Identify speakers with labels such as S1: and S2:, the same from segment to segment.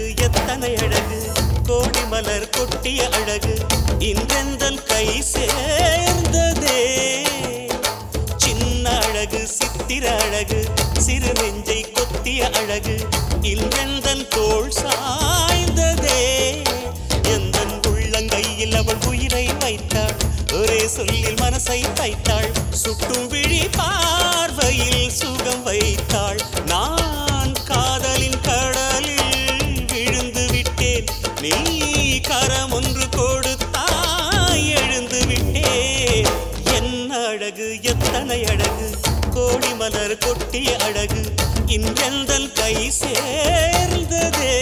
S1: அழகு எத்தனை அழகு கோடி மலர் கொட்டிய அழகு இன்றெந்தன் கை சேர்ந்ததே சின்ன அழகு சித்திர அழகு சிறு நெஞ்சை கொத்திய அழகு இன்றெந்தன் தோள் சாய்ந்ததே எந்தன் உள்ளங்கையில் அவள் உயிரை வைத்தாள் ஒரே சொல்லில் மனசை வைத்தாள் சுட்டும் விழி பார்வையில் சுகம் வைத்தாள் நான் காதலின் கடலில் விழுந்து விட்டேன் நீ கரம் ஒன்று கொடுத்தாய் எழுந்து விட்டேன் என்ன அழகு எத்தனை அழகு கோடி மலர் கொட்டிய அழகு இன்றெந்தன் கை சேர்ந்ததே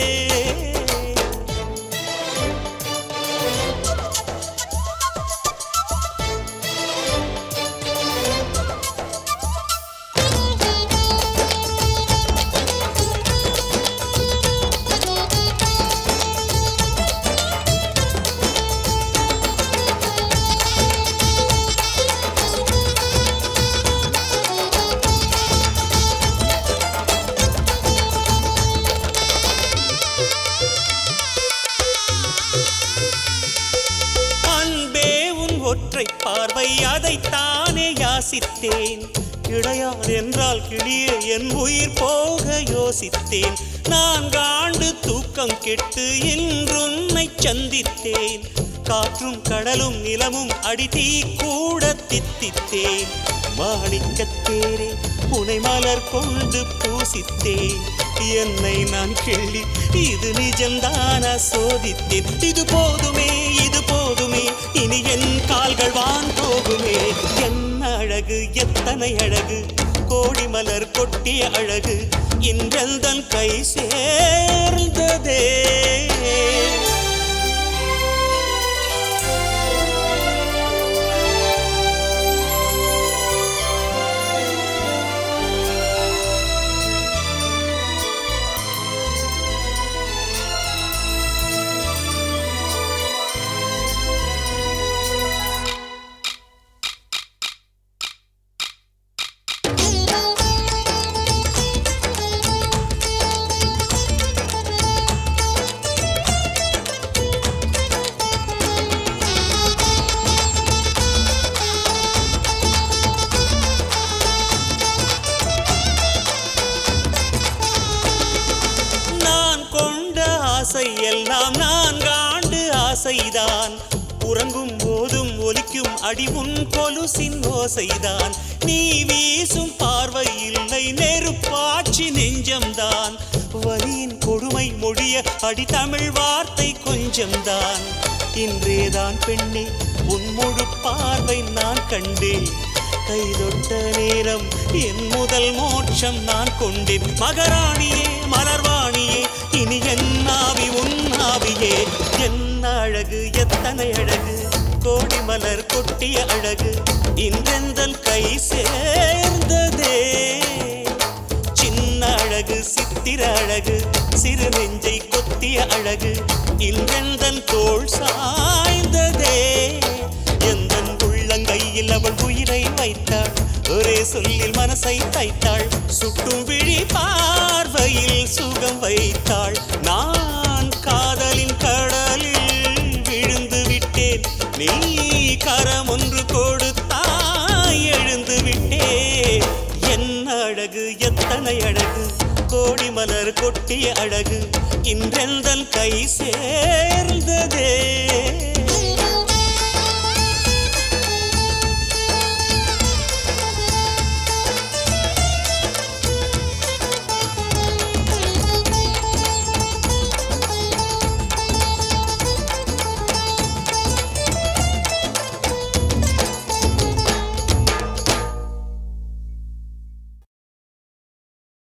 S1: அன்பே உன் ஒற்றை பார்வை அதைத்தானே யாசித்தேன் கிடையாது என்றால் கிளியே என் உயிர் போக யோசித்தேன் நான்காண்டு தூக்கம் கெட்டு இன்றுன்னை சந்தித்தேன் காற்றும் கடலும் நிலமும் அடித்தீ கூட தித்தித்தேன் மாணிக்கத்தேரே உனை மலர் கொண்டு பூசித்தேன் என்னை நான் கிள்ளி இது நிஜம்தானா சோதித்தேன் இது போதுமே இது போதுமே இனி என் கால்கள் வான் போகுமே என்ன அழகு எத்தனை அழகு கோடி மலர் கொட்டிய அழகு இன்றெந்தன் கை சேர்ந்ததே நான் கொண்ட ஆசை எல்லாம் நான்காண்டு ஆசைதான் உறங்கும் போதும் ஒலிக்கும் அடி உன் கொலுசின் ஓசைதான் நீ வீசும் பார்வை இல்லை நெருப்பாட்சி நெஞ்சம்தான் வலியின் கொடுமை மொழிய அடி தமிழ் வார்த்தை கொஞ்சம்தான் இன்றேதான் பெண்ணே உன் முழு பார்வை நான் கண்டேன் கைதொட்ட நேரம் என் முதல் மோட்சம் நான் கொண்டேன் மகராணியே மலர்வாணியே இனி என் ஆவி உன் ஆவியே என்ன அழகு எத்தனை அழகு கோடி மலர் கொட்டிய அழகு இன்றெந்தன் கை சேர்ந்ததே சின்ன அழகு சித்திர அழகு சிறு நெஞ்சை கொத்திய அழகு இன்றெந்தன் தோள் சாய்ந்ததே எந்தன் உள்ளங்கையில் அவள் உயிரை வைத்தாள் ஒரே சொல்லில் மனசை தைத்தாள் சுட்டும் விழி பார்வையில் சுகம் வைத்தாள் நான் காதலின் கடலில் விழுந்து விட்டேன் நீ கரம் ஒன்று கொடுத்தாய் எழுந்து விட்டேன் என்ன அழகு எத்தனை அழகு கோடி மலர் கொட்டிய அழகு இன்றெந்தன் கை சேர்ந்ததே